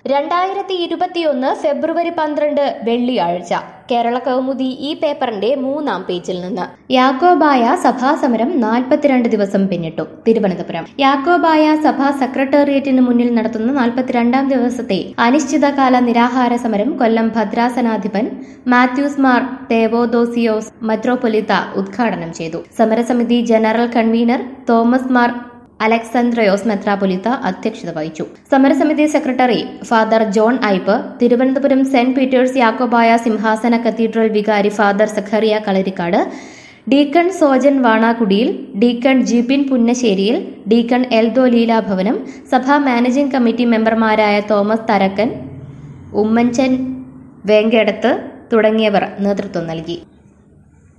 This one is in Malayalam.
രണ്ടായിരത്തി ഇരുപത്തിയൊന്ന് ഫെബ്രുവരി പന്ത്രണ്ട് വെള്ളിയാഴ്ച കേരള കൗമുദി ഈ പേപ്പറിന്റെ മൂന്നാം പേജിൽ നിന്ന് യാക്കോബായ സഭാ സമരം നാൽപ്പത്തിരണ്ട് ദിവസം പിന്നിട്ടു തിരുവനന്തപുരം യാക്കോബായ സഭാ സെക്രട്ടേറിയറ്റിന് മുന്നിൽ നടത്തുന്ന നാൽപ്പത്തിരണ്ടാം ദിവസത്തെ അനിശ്ചിതകാല നിരാഹാര സമരം കൊല്ലം ഭദ്രാസനാധിപൻ മാത്യൂസ് മാർ തേവോദോസിയോസ് മെത്രോപൊലിത്ത ഉദ്ഘാടനം ചെയ്തു സമരസമിതി general convener Thomas Mar Alexandrios മെത്രാപൊലിത്ത അധ്യക്ഷത വഹിച്ചു സമരസമിതി secretary father John Aippu Thiruvananthapuram Saint Peter's Yakobaya സിംഹാസന കത്തീഡ്രൽ വികാരി ഫാദർ സഖറിയ കളരിക്കാട് ഡീക്കൺ സോജൻ വാണാകുടിയിൽ ഡീക്കൺ ജിബിൻ പുന്നശ്ശേരിയിൽ ഡീക്കൺ എൽദോ ലീലാഭവനം സഭാ മാനേജിംഗ് കമ്മിറ്റി മെമ്പർമാരായ തോമസ് തരക്കൻ ഉമ്മൻചൻ വേങ്കടത്ത് തുടങ്ങിയവർ നേതൃത്വം നൽകി